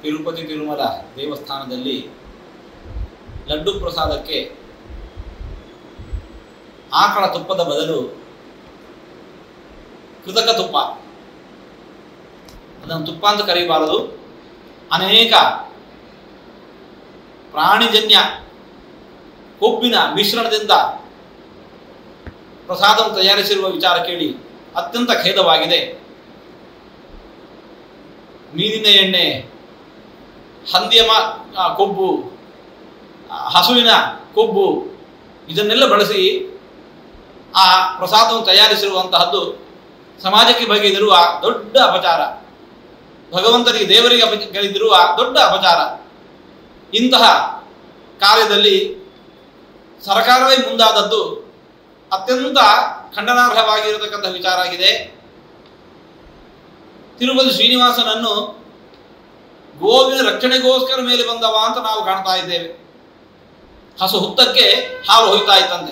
ತಿರುಪತಿ ತಿರುಮಲ ದೇವಸ್ಥಾನದಲ್ಲಿ ಲಡ್ಡು ಪ್ರಸಾದಕ್ಕೆ ಆಕಳ ತುಪ್ಪದ ಬದಲು ಕೃತಕ ತುಪ್ಪ ಅದನ್ನು ತುಪ್ಪ ಅಂತ ಕರೀಬಾರದು ಅನೇಕ ಪ್ರಾಣಿಜನ್ಯ ಕೊಬ್ಬಿನ ಮಿಶ್ರಣದಿಂದ ಪ್ರಸಾದವನ್ನು ತಯಾರಿಸಿರುವ ವಿಚಾರ ಕೇಳಿ ಅತ್ಯಂತ ಖೇದವಾಗಿದೆ ಮೀನಿನ ಎಣ್ಣೆ ಹಂದಿಯ ಮ ಆ, ಕೊಬ್ಬು ಆ, ಹಸುವಿನ ಕೊಬ್ಬು ಇದನ್ನೆಲ್ಲ ಬಳಸಿ ಆ ಪ್ರಸಾದವನ್ನು ತಯಾರಿಸಿರುವಂತಹದ್ದು ಸಮಾಜಕ್ಕೆ ಬಗೆದಿರುವ ದೊಡ್ಡ ಅಪಚಾರ ಭಗವಂತನಿಗೆ ದೇವರಿಗೆ ಅಪಚರಿದಿರುವ ದೊಡ್ಡ ಅಪಚಾರ ಇಂತಹ ಕಾರ್ಯದಲ್ಲಿ ಸರ್ಕಾರವೇ ಮುಂದಾದದ್ದು ಅತ್ಯಂತ ಖಂಡನಾರ್ಹವಾಗಿರತಕ್ಕಂಥ ವಿಚಾರ ಆಗಿದೆ ತಿರುಪತಿ ಶ್ರೀನಿವಾಸನನ್ನು ಗೋವಿನ ರಕ್ಷಣೆಗೋಸ್ಕರ ಮೇಲೆ ಬಂದವ ಅಂತ ನಾವು ಕಾಣ್ತಾ ಇದ್ದೇವೆ ಹಸು ಹುತ್ತಕ್ಕೆ ಹಾಲು ಹೊಯ್ತಾ ಇತ್ತಂತೆ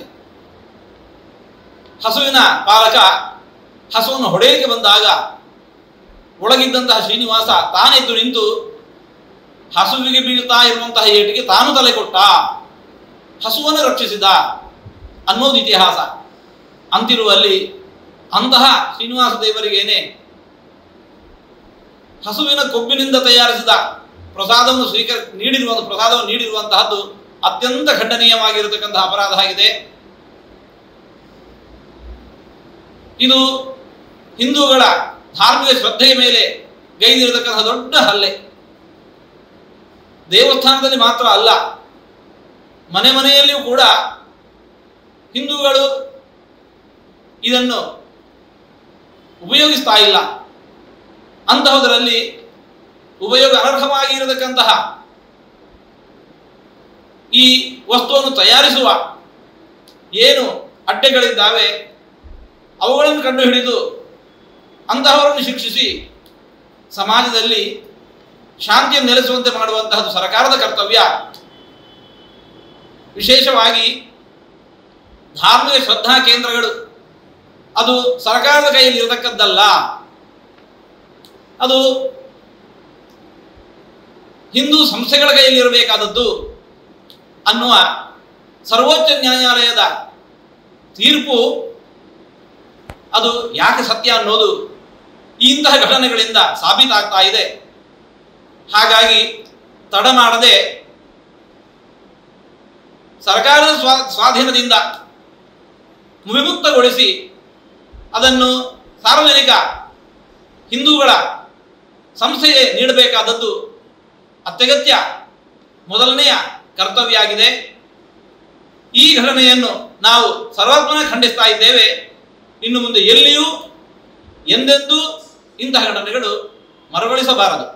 ಹಸುವಿನ ಪಾಲಕ ಹಸುವನ್ನು ಹೊಡೆಯಕ್ಕೆ ಬಂದಾಗ ಒಳಗಿದ್ದಂತಹ ಶ್ರೀನಿವಾಸ ತಾನೆದ್ದು ನಿಂತು ಹಸುವಿಗೆ ಬೀಳ್ತಾ ಇರುವಂತಹ ಏಟಿಗೆ ತಾನು ತಲೆ ಕೊಟ್ಟ ಹಸುವನ್ನು ರಕ್ಷಿಸಿದ ಅನ್ನೋದು ಇತಿಹಾಸ ಅಂತಿರುವಲ್ಲಿ ಅಂತಹ ಶ್ರೀನಿವಾಸ ದೇವರಿಗೇನೆ ಹಸುವಿನ ಕೊಬ್ಬಿನಿಂದ ತಯಾರಿಸಿದ ಪ್ರಸಾದವನ್ನು ಸ್ವೀಕರ ನೀಡಿರುವ ಪ್ರಸಾದವನ್ನು ನೀಡಿರುವಂತಹದ್ದು ಅತ್ಯಂತ ಖಂಡನೀಯವಾಗಿರತಕ್ಕಂತಹ ಅಪರಾಧ ಆಗಿದೆ ಇದು ಹಿಂದೂಗಳ ಧಾರ್ಮಿಕ ಶ್ರದ್ಧೆಯ ಮೇಲೆ ಗೈದಿರತಕ್ಕಂತಹ ದೊಡ್ಡ ಹಲ್ಲೆ ದೇವಸ್ಥಾನದಲ್ಲಿ ಮಾತ್ರ ಅಲ್ಲ ಮನೆ ಮನೆಯಲ್ಲಿಯೂ ಕೂಡ ಹಿಂದೂಗಳು ಇದನ್ನು ಉಪಯೋಗಿಸ್ತಾ ಇಲ್ಲ ಅಂತಹದರಲ್ಲಿ ಉಪಯೋಗ ಅನರ್ಹವಾಗಿ ಇರತಕ್ಕಂತಹ ಈ ವಸ್ತುವನ್ನು ತಯಾರಿಸುವ ಏನು ಅಡ್ಡೆಗಳಿದ್ದಾವೆ ಅವುಗಳನ್ನು ಕಂಡುಹಿಡಿದು ಅಂತಹವರನ್ನು ಶಿಕ್ಷಿಸಿ ಸಮಾಜದಲ್ಲಿ ಶಾಂತಿಯನ್ನು ನೆಲೆಸುವಂತೆ ಮಾಡುವಂತಹದ್ದು ಸರ್ಕಾರದ ಕರ್ತವ್ಯ ವಿಶೇಷವಾಗಿ ಧಾರ್ಮಿಕ ಶ್ರದ್ಧಾ ಕೇಂದ್ರಗಳು ಅದು ಸರ್ಕಾರದ ಕೈಯಲ್ಲಿ ಇರತಕ್ಕದ್ದಲ್ಲ ಅದು ಹಿಂದೂ ಸಂಸ್ಥೆಗಳ ಕೈಯಲ್ಲಿ ಇರಬೇಕಾದದ್ದು ಅನ್ನುವ ಸರ್ವೋಚ್ಚ ನ್ಯಾಯಾಲಯದ ತೀರ್ಪು ಅದು ಯಾಕೆ ಸತ್ಯ ಅನ್ನೋದು ಇಂತಹ ಘಟನೆಗಳಿಂದ ಸಾಬೀತಾಗ್ತಾ ಇದೆ ಹಾಗಾಗಿ ತಡ ಮಾಡದೆ ಸರ್ಕಾರದ ಸ್ವಾ ಸ್ವಾಧೀನದಿಂದ ವಿಮುಕ್ತಗೊಳಿಸಿ ಅದನ್ನು ಸಾರ್ವಜನಿಕ ಹಿಂದೂಗಳ ಸಂಸ್ಥೆಗೆ ನೀಡಬೇಕಾದದ್ದು ಅತ್ಯಗತ್ಯ ಮೊದಲನೆಯ ಕರ್ತವ್ಯ ಆಗಿದೆ ಈ ಘಟನೆಯನ್ನು ನಾವು ಸರ್ವಾತ್ಮನ ಖಂಡಿಸ್ತಾ ಇದ್ದೇವೆ ಇನ್ನು ಮುಂದೆ ಎಲ್ಲಿಯೂ ಎಂದೆಂದೂ ಇಂತಹ ಘಟನೆಗಳು ಮರುಕಳಿಸಬಾರದು